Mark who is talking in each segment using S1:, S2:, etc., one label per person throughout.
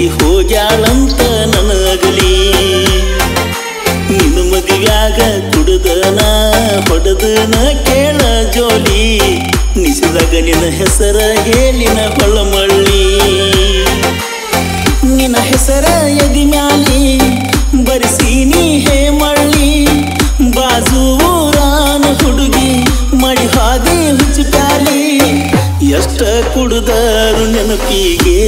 S1: ಹೋಗ್ಯಾಳಂತ ನನಗಲಿ ನಿನ್ನ ಮದುವ್ಯಾಗ ಕುಡುದನ ಹೊಡೆದನ ಕೇಳ ಜೋಲಿ ನಿಸಿದಾಗ ನಿನ್ನ ಹೆಸರ ಹೇಳಿನ ಹೊಳಮಳ್ಳಿ ನಿನ್ನ ಹೆಸರ ಎದಿ ಮ್ಯಾಲಿ ಬರಿಸೀನಿ ಹೇ ಮಳ್ಳಿ ಬಾಜು ಊರಾನ ಹುಡುಗಿ ಮಡಿ ಹಾದಿ ಹುಚ್ಚುಪ್ಯಾಲಿ ಎಷ್ಟ ಕುಡ್ದರು ನೆನಪಿಗೆ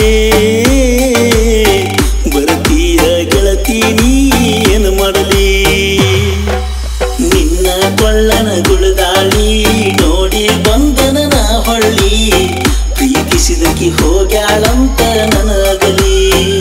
S1: ಬರ್ತೀಯ ಗೆಳತಿ ನೀ ಏನು ಮಾಡಲಿ ನಿನ್ನ ಕೊಳ್ಳನ ಗುಳದಾಳಿ ನೋಡಿ ಬಂದನ ನಾ ಹೊಳ್ಳಿ ಪ್ರೀತಿಸಿದಕಿ ಹೋಗ್ಯಾಳಂತ ನನಗಲಿ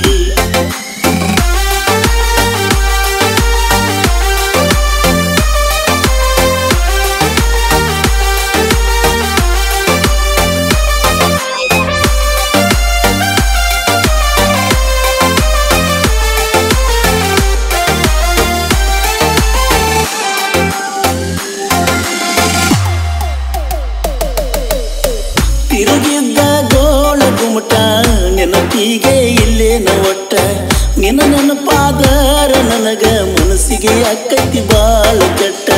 S1: ತಿರುಗಿದ್ದ ಗೋಳ ಗುಮಟ ನೆನಪಿಗೆ ಇಲ್ಲೇನ ಒಟ್ಟ ನಿನ್ನ ನೆನಪಾದರ ನನಗ ಮನಸ್ಸಿಗೆ ಅಕ್ಕೈತಿ ಬಾಳ ಕೆಟ್ಟ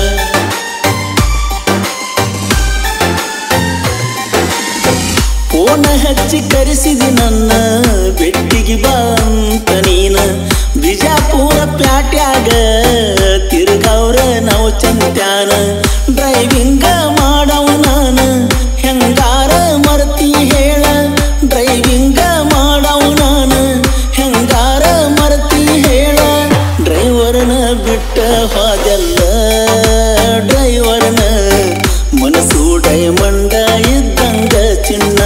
S1: ಫೋನ ಹಚ್ಚಿ ಕರೆಸಿದಿ ನನ್ನ ಬೆಟ್ಟಿಗೆ ಬಾ ಅಂತ ನೀನ ಬಿಜಾಪುರ ಪ್ಯಾಟ್ಯಾಗ ತಿರುಗವ್ರ ನಾವು ಚಂತ್ಯಾನ ಡ್ರೈವಿಂಗ ಮಾಡವ ನಾನ ಹೆಂಗಾರ ಮರ್ತಿ ಹೇಳ ಡ್ರೈವಿಂಗ ಮಾಡವ ನಾನ ಹೆಂಗಾರ ಮರ್ತಿ ಹೇಳ ಡ್ರೈವರ್ನ ಬಿಟ್ಟ ಹೋದೆಲ್ಲ ಡ್ರೈವರ್ನ ಮನಸ್ಸು ಡೈಮಂಡ ಇದ್ದಂಗ ಚಿನ್ನ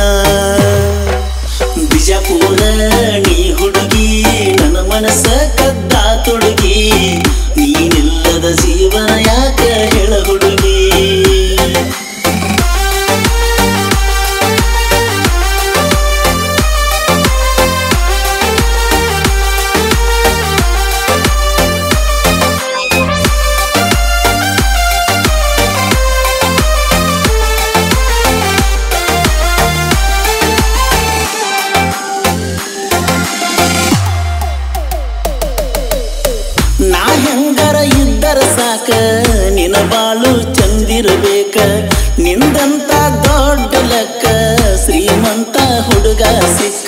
S1: ಬಿಜಾಪುರ ನೀ ಹುಡುಗಿ ನನ್ನ ಮನಸ್ಸ ಕದ್ದ ತೊಡುಗಿ ನೀನಿಲ್ಲದ ಜೀವನ ಯಾಕ ಹೇಳ ಹುಡುಗಿ ನಾ ಹೆಂಗರ ಇದ್ದರ ಸಾಕ ನಿನ ಬಾಳು ಚಂದಿರಬೇಕ ನಿಂದಂತ ದೊಡ್ಡ ಲೆಕ್ಕ ಶ್ರೀಮಂತ ಹುಡುಗ ಸಿಕ್ಕ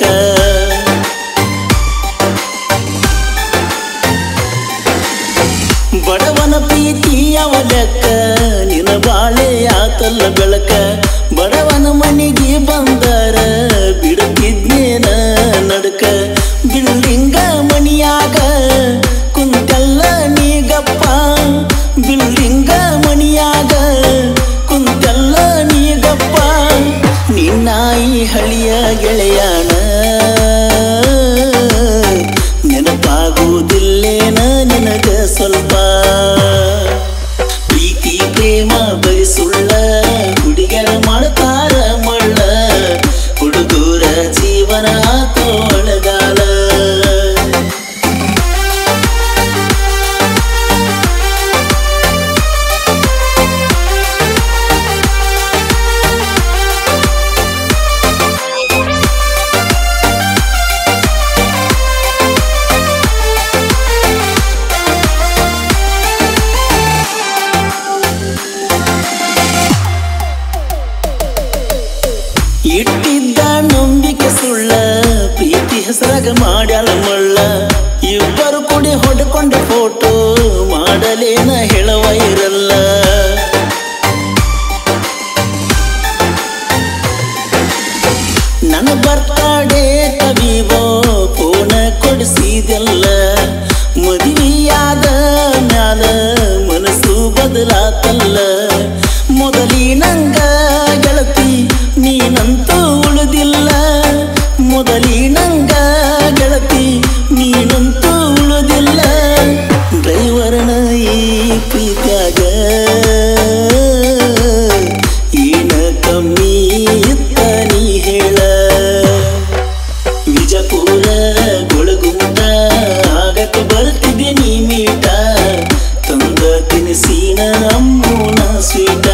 S1: ಬಡವನ ಪ್ರೀತಿ ಅವ ಲೆಕ್ಕ ನಿನ ಬಾಳೆ ಆತಲ್ಲ ಬೆಳಕ ಬಡವನ ಮನೆಗೆ ಬಂದರ ಬಿಡುತ್ತಿದ್ನೇನ ನಡಕ ಬಿಲ್ಡಿಂಗ ಮನಿಯಾಗ ಕುಂತೆಲ್ಲ ನೀಗಪ್ಪ ಬಿಲ್ಡಿಂಗ ಮನಿಯಾಗ ಕುಂತೆಲ್ಲ ನೀಗಪ್ಪ ನಿನ್ನಾಯಿ ಹಳಿಯ ಗೆಳೆಯಾನ ನೆನಪಾಗುವುದಿಲ್ಲೇನ ನಿನಗ ಸ್ವಲ್ಪ ಪ್ರೀತಿ ಪ್ರೇಮ ಬರಿ ಸುಳ್ಳ ಹುಡುಗರ ಮಾಡ್ತಾರ ಮಳ್ಳ ಹುಡುಗರ ಜೀವನ ತೋಳಗಾಲ ಇಟ್ಟಿದ್ದ ನಂಬಿಕೆ ಸುಳ್ಳ ಪ್ರೀತಿ ಹೆಸರಾಗ ಮಾಡ್ಯಾಳ ಮಳ್ಳ ಇಬ್ಬರು ಕೂಡಿ ಹೊಡ್ಕೊಂಡ ಫೋಟೋ ಮಾಡಲೇನ ಹೇಳವ ಇರಲ್ಲ ನನ್ನ ಬರ್ತಡೇ ಕವಿವೋ ಫೋನ ಕೊಡಿಸಿದೆಲ್ಲ ಮದುವೆಯಾದ ಮ್ಯಾಲ ಮನಸ್ಸು ಬದಲಾತಲ್ಲ ಮೊದಲಿನಂಗ ಗೆಳತಿ ನೀನಂತೂ ಉಳಿದಿಲ್ಲ ಮೊದಲಿನಂಗ ಗೆಳತಿ ನೀನಂತೂ ಉಳಿದಿಲ್ಲ ಡ್ರೈವರ್ನ ಈ ಪ್ರೀತ್ಯಾಗ ಏನ ಕಮ್ಮಿ ಇತ್ತ ನೀ ಹೇಳ ವಿಜಯಪುರ ಗೊಳಗುಂಟ ಆಗಕ್ಕೆ ಬರ್ತಿದ್ದೆ ನೀ ಮೀಟ ತಂದ ತಿನಿಸಿನ ನಮ್ಮೂನ ಸ್ವೀಟ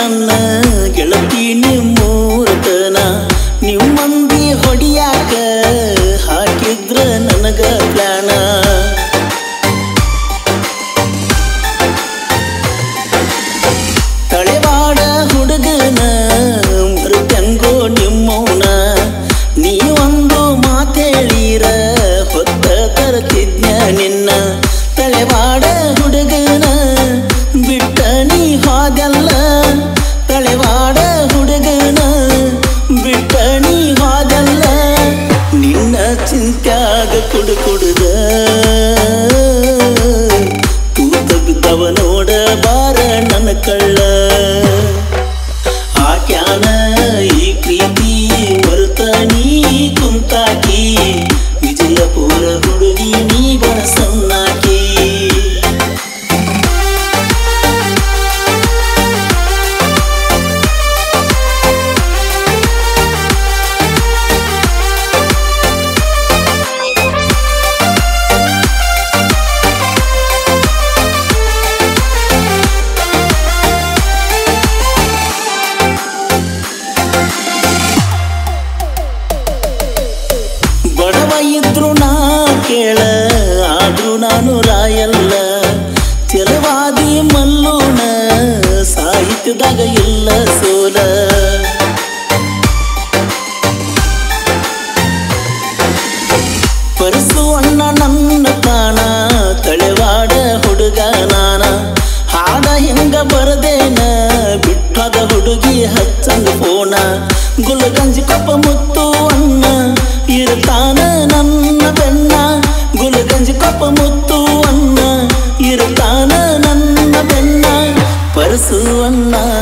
S1: ನನ್ನ ಗೆಳತಿ ನಿಮ್ಮೂರ್ತನ ನಿಮ್ಮಂದಿ ಹೊಡಿಯಾಕ ಹಾಕಿದ್ರ ನನಗ ಪ್ಲಾನ ತಳೆವಾಡ ಹುಡುಗನ ಮೃತ್ಯಂಗೋ ನಿಮ್ಮವನ ನೀವೊಂದು ಮಾತೇಳೀರ ಹೊತ್ತ ತರತಿದ್ನ ನಿನ್ನ ತಳೆವಾಡ ಹುಡುಗನ ಬಿಟ್ಟ ನೀ ಹೋದಲ್ಲ ತಳೆವಾಡ ಹುಡುಗನ ಬಿಟ್ಟ ನೀ ಹೋದಲ್ಲ ನಿನ್ನ ಚಿಂತ್ಯಾಗ ಕುಡು ಕುಡುದ ತೂತ ಬಿದ್ದವ ನೋಡ ಬಾರ ನನ್ನ ಕಳ್ಳ ಆಕ್ಯಾನ ಈ ಪ್ರೀತಿ ಮರುತ ನೀ ಕುಂತಾಕಿ ವಿಜಯಪುರ ಹುಡುಗಿ ನೀ ಬಸನ್ನಾಕಿ ಬಡವ ಇದ್ರು ನಾ ಕೇಳ ಆದ್ರೂ ನಾನು ರಾಯಲ್ಲ ಚೆಲವಾದಿ ಮಲ್ಲೂನ ಸಾಹಿತ್ಯದಾಗ ಇಲ್ಲ ಸೋಲ ಪರಸು ಅಣ್ಣ ನನ್ನ ತಾಣ ತಳೆವಾಡ ಹುಡುಗ ನಾನ ಹಾಡ ಹೆಂಗ ಬರದೇನ ಬಿಟ್ಟದ ಹುಡುಗಿ ಹಚ್ಚಂಗ ಫೋನ ಗುಲಗಂಜಿ ಕೊಪ್ಪ ಮುತ್ತು ಅಣ್ಣ ಇರ್ತಾನ ನನ್ನ ಬೆನ್ನ ಗುಲಗಂಜಿ ಕೊಪ್ಪ ಮುತ್ತು ಅಣ್ಣ ಇರ್ತಾನ ನನ್ನ ಬೆನ್ನ ಪರಸು ಅಣ್ಣ